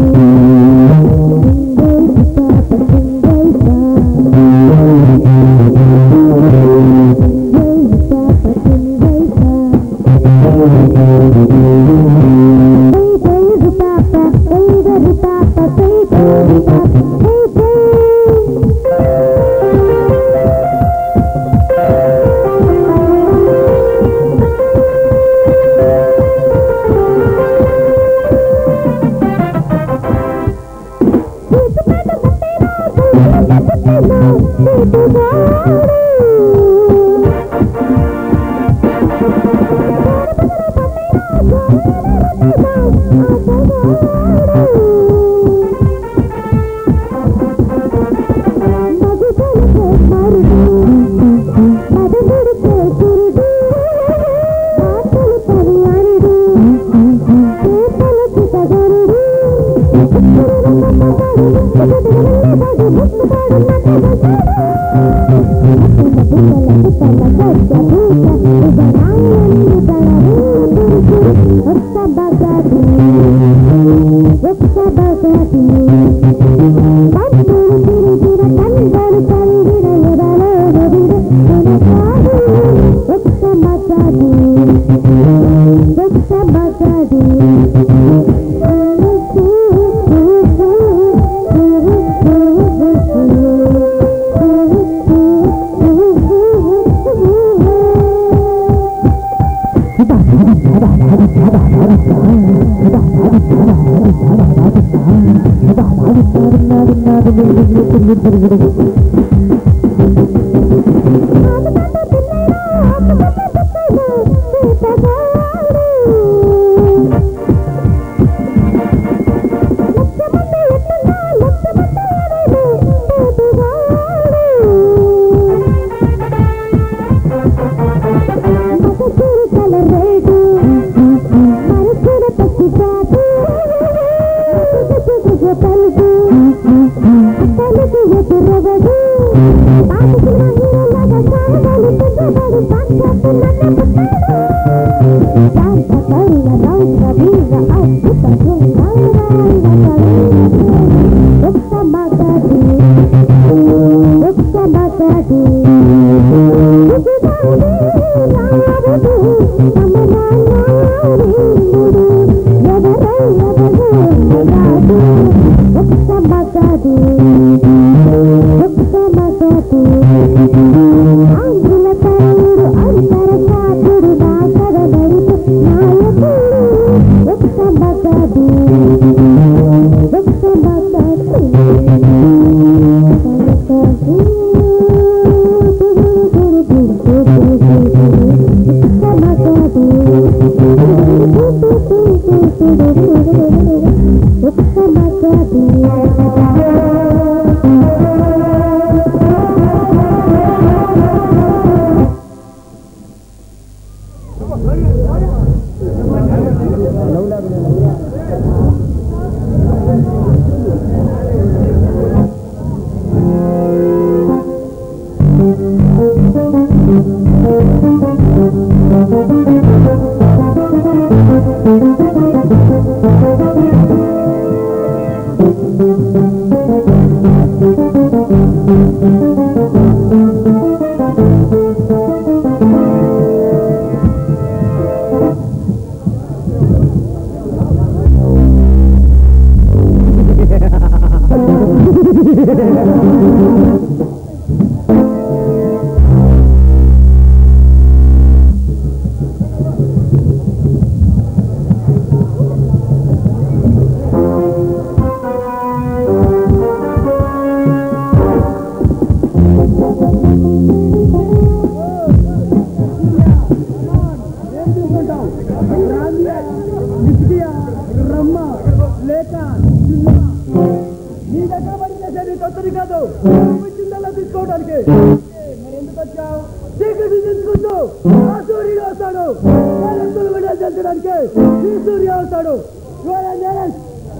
చీకటి తీసుకుంటూ ఆ సూర్యుడు వస్తాడు నేరస్తులు విడుదల చేసడానికి ఈ సూర్యుడు వస్తాడు ఇవాళ నేరం.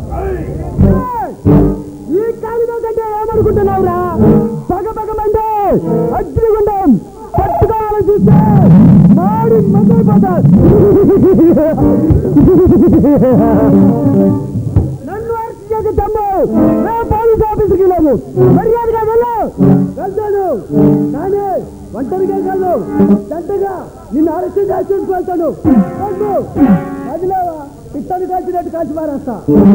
ఈ కాగితం కంటే ఏమనుకుంటున్నావురా పగ పగ మంది అగ్నిగుండం పట్టుకోవాలని చూస్తే మాడి మందైపోతారు నన్ను అరెస్ట్ చేసి తమ్ము నా పోలీస్ ఆఫీస్కి వెళ్ళాము మర్యాదగా వెళ్ళు వెళ్తాను కానీ ఒంటరిగా కాదు జంటగా నిన్ను అరెస్ట్ చేసి వెళ్తాను వద్దు వదిలేవా పిట్టలు కాల్చినట్టు కాల్చి మారేస్తా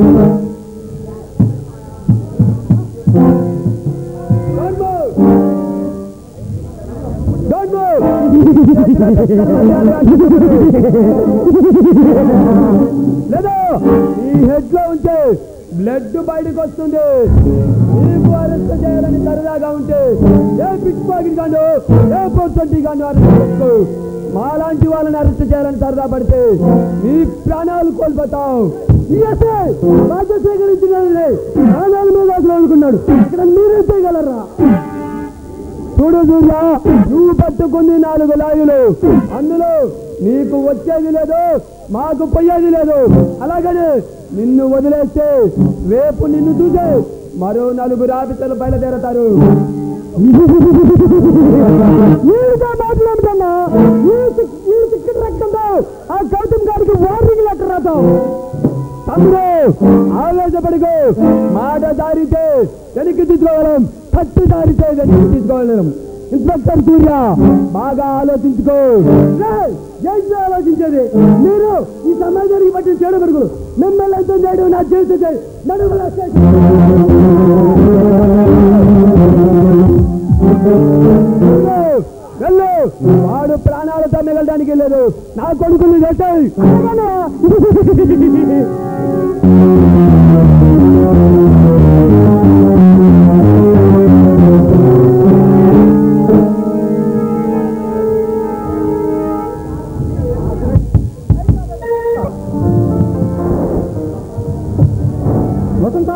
Don't move! Don't move! లేదా ఈ హెడ్ లో ఉంటే బ్లడ్ బయటకు వస్తుంది నీకు అరెస్ట్ చేయాలని సరదాగా ఉంటే ఏ పిచ్ పాకెట్ గాను ఏ పొద్దుంటి గాను అరెస్ట్ చేసుకో మాలాంటి వాళ్ళని అరెస్ట్ చేయాలని సరదా పడితే నీ ప్రాణాలు కోల్పోతావు బాధ్యత స్వీకరించిన ప్రాణాల మీద అసలు అనుకున్నాడు ఇక్కడ మీరే చేయగలరా చూడు సూర్య నువ్వు పట్టుకుంది నాలుగు లాయులు అందులో నీకు వచ్చేది లేదు మాకు పోయేది లేదు అలాగని నిన్ను వదిలేస్తే రేపు నిన్ను చూసే మరో నలుగురు ఆఫీసర్లు బయలుదేరతారు మాట్లాడుతున్నా రక్తంతో ఆ గౌతమ్ గారికి వార్నింగ్ లెటర్ రాతావు తమ్ముడు ఆవేశపడుకో మాట దారితే వెనక్కి తీసుకోగలం పట్టు దారితే వెనక్కి తీసుకోగలం ఇన్స్పెక్టర్ సూర్య బాగా ఆలోచించుకో రేయ్, ఏంటి ఆలోచించేది మీరు ఈ సమాజానికి పట్టిన చెడు కొడుకులు మిమ్మల్ని ఎంత చేయడం నా చేసి నడుగుల వెళ్ళు వాడు ప్రాణాలతో మిగలడానికి లేదు నా కొడుకుని వేసాయి వసంత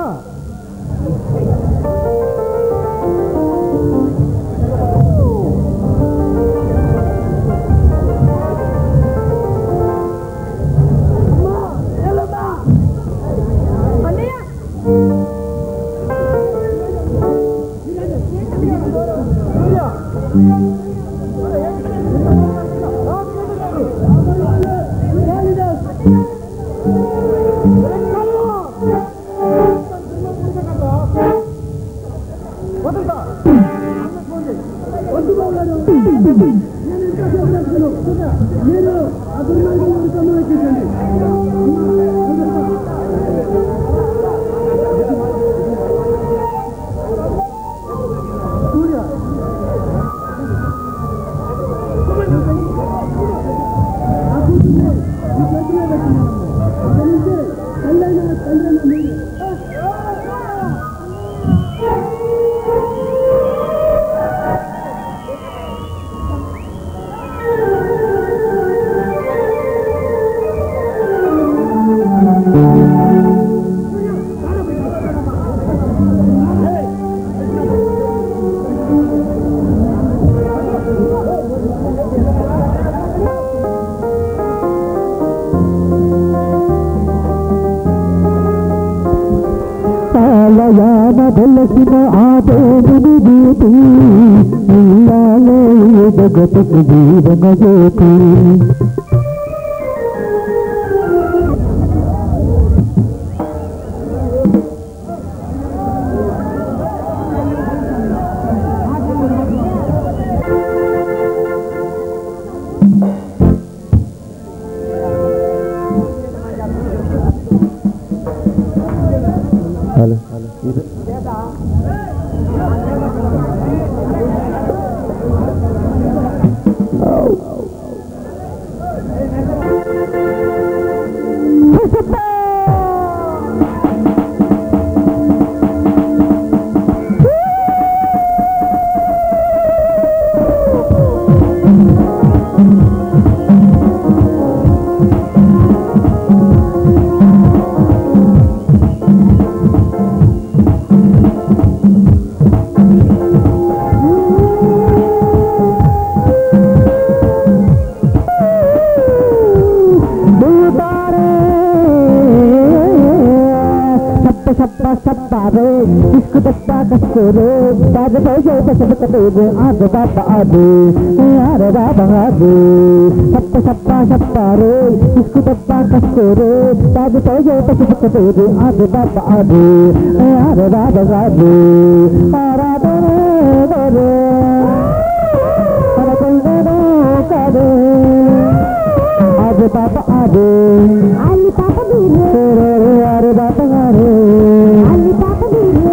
కాలయాన వెలసిన ఆ దేవుని beauty, ఇల్లాలో ఈ జగతుకు జీవన జ్యోతి रे इसको बच्चा कसो रे ताज पौजे पसंद कटे रे आग बाबा आदे अरे बाबा आदे सप्पा सप्पा सप्पा रे इसको बच्चा कसो रे ताज पौजे पसंद कटे रे आग बाबा आदे अरे बाबा आदे आराधने रे పరకొండను కాదు ఆది పాప ఆది అల్లి పాప బీరు ఆరు బాప గారు అల్లి పాప బీరు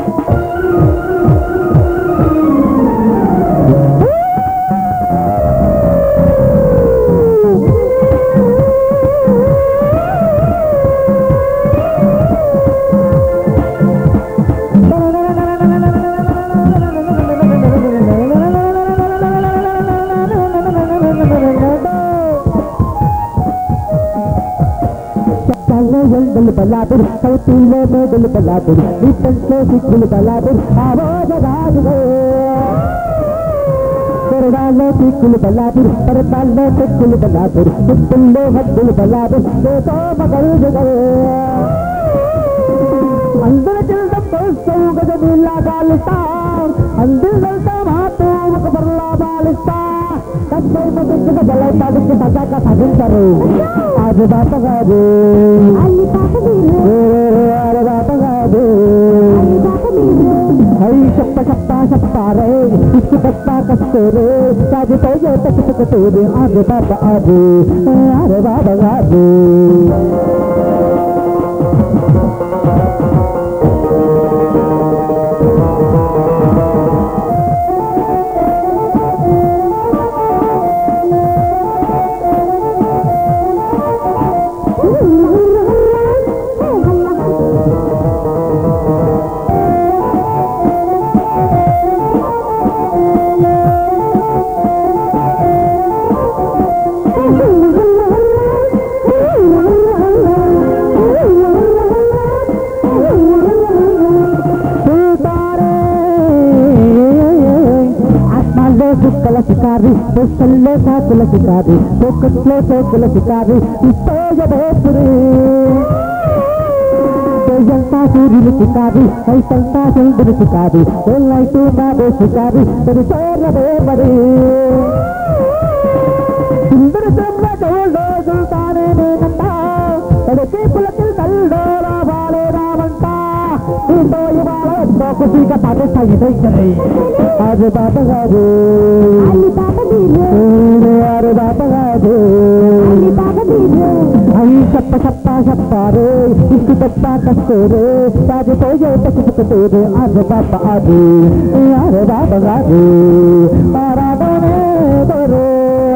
చక్కల్లో ఎండలు బలాదురు సౌతుల్లో మేడలు బలాదురు ఇట్టంట్లో సిక్కులు బలాదురు ఆవాజ రాదురు కొరడాల్లో సిక్కులు బలాదురు పరతాల్లో చెక్కులు బలాదురు పుట్టుల్లో హద్దులు బలాదురు ఏదో మగలుగరు అందరి కింద పోస్తావు గజ నీళ్ళ గాలిస్తాం అందరి వెళ్తా మాతో ఒక బర్లా బాలిస్తా డెబ్బై పదకొండు బలైతాడికి సజాక సాధించరు అది బాప కాదు అల్లి పాప బీరు అది బాప కాదు అల్లి పాప బీరు హై చెప్ప చెప్ప చెప్పారే ఇసు పప్ప కస్తూరు సాగితో చేత చిటుకుతూరు అది బాప అది అరే బాబ కాదు ఆత్మాల్లో కుక్కల శికారి పుస్తల్లో కాకుల శికారి పొక్కట్లో తోకుల శికారి ఇష్టోయబోతురి తేజంతా సూర్యులు శికారి కైతంతా చంద్రుడు శికారి ఒళ్ళైతూ బాబే శికారి తెలిసోర్లదే మరి సుందర చంద్ర చోళ్ళో సుల్తానే నేనంటా తడికి పులకి తల్లో రావాలే రావంట నీతో ఇవాళ ఎంతో ఖుషిగా పాటిస్తా ఇదైతే అది బాబ కాదు అల్లి పాప బీరు అది బాబ కాదు అల్లి పాప బీరు అవి చెప్ప చెప్ప చెప్పారు ఇసు తప్ప కస్తూరు తాజుతో చేత చిటుకుతూరు అది బాబ అది అరే బాబ కాదు ఆరాధనే దొరు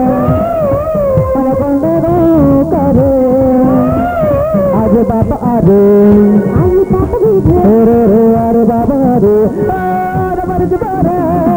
పదకొండను కరు అది బాబ అది అల్లి పాప బీరు ఓరే రే అరే బాబ అది ఆర మరిచిపోరే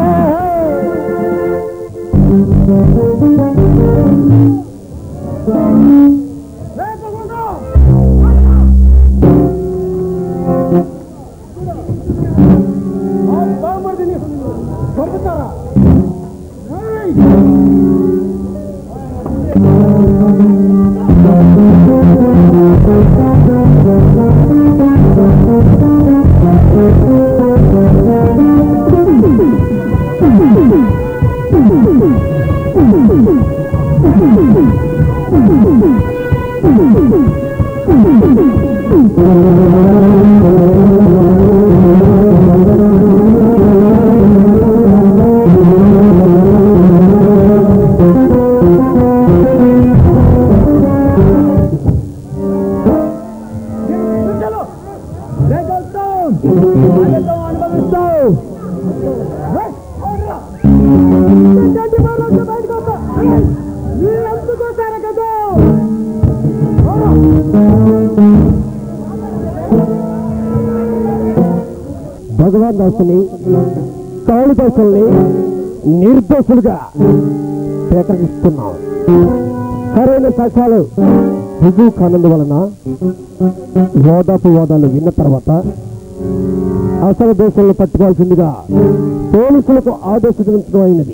భగవాన్ దాసుని కాళిదాసుల్ని నిర్దోషులుగా ప్రకటిస్తున్నాం సరైన సాక్ష్యాలు రుజువు కానందువలన ఓదాపు వాదాలు విన్న తర్వాత అసలు దోషులను పట్టుకోవాల్సిందిగా పోలీసులకు ఆదేశించడం అయినది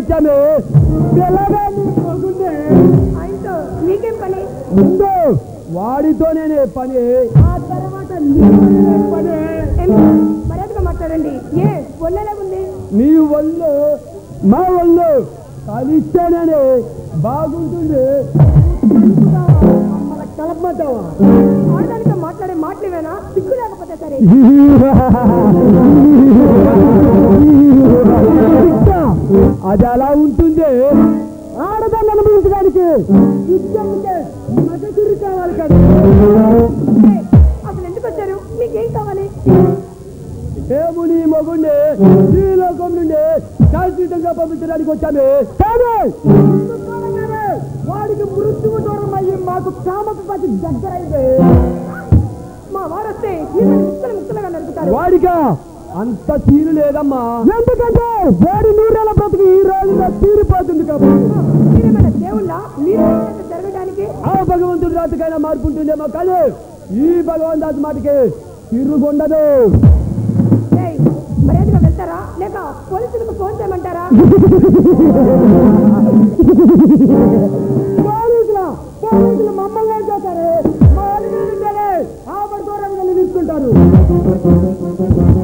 వచ్చామే పిల్లగాన్ని మొగుండే ఆయనతో మీకేం పని ముందు వాడితోనే పని ఆ తర్వాత నీతోనే పని ఏమి? మర్యాదగా మాట్లాడండి ఏ ఒళ్ళలే ఉంది నీ ఒళ్ళు మా ఒళ్ళు కలిస్తేనే బాగుంటుంది మమ్మల్ని కలపమంటావా ఆడదానితో మాట్లాడే మాటలేవేనా సిగ్గు లేకపోతే సరే అది అలా ఉంటుంది ఆడదాన్ని అనుభవించడానికి మగగురి కావాలి కదా ఏ, అసలు ఎందుకు వచ్చారు మీకేం కావాలి ఏము నీ మగుండి ఈ లోకం నుండి శాశ్వతంగా పంపించడానికి వచ్చామే కానీ వాడికి మృత్యువు దూరం అయ్యి మాకు కామకు పతి దగ్గరైంది మా వారు వస్తే మిమ్మల్ని ముక్కలు ముక్కలుగా నరుకుతారు వాడిక అంత తీరు లేదమ్మా ఎందుకంటే వాడి నూరేళ్ళ బ్రతికి ఈ రోజుగా తీరిపోతుంది కాబట్టి మీరేమైనా దేవుళ్ళ మీరు చెప్పినట్టు జరగడానికి ఆ భగవంతుడి రాతకైనా మార్పు ఉంటుందేమో కానీ ఈ భగవంతు మాటకి తిరుగుండదు ఏయ్, మర్యాదగా వెళ్తారా లేక పోలీసులకు ఫోన్ చేయమంటారా పోలీసుల పోలీసులు మమ్మల్ని ఏం చేస్తారు మా అధికారులు ఉంటేనే ఆ పడుకోవడానికి వెళ్ళి తీసుకుంటారు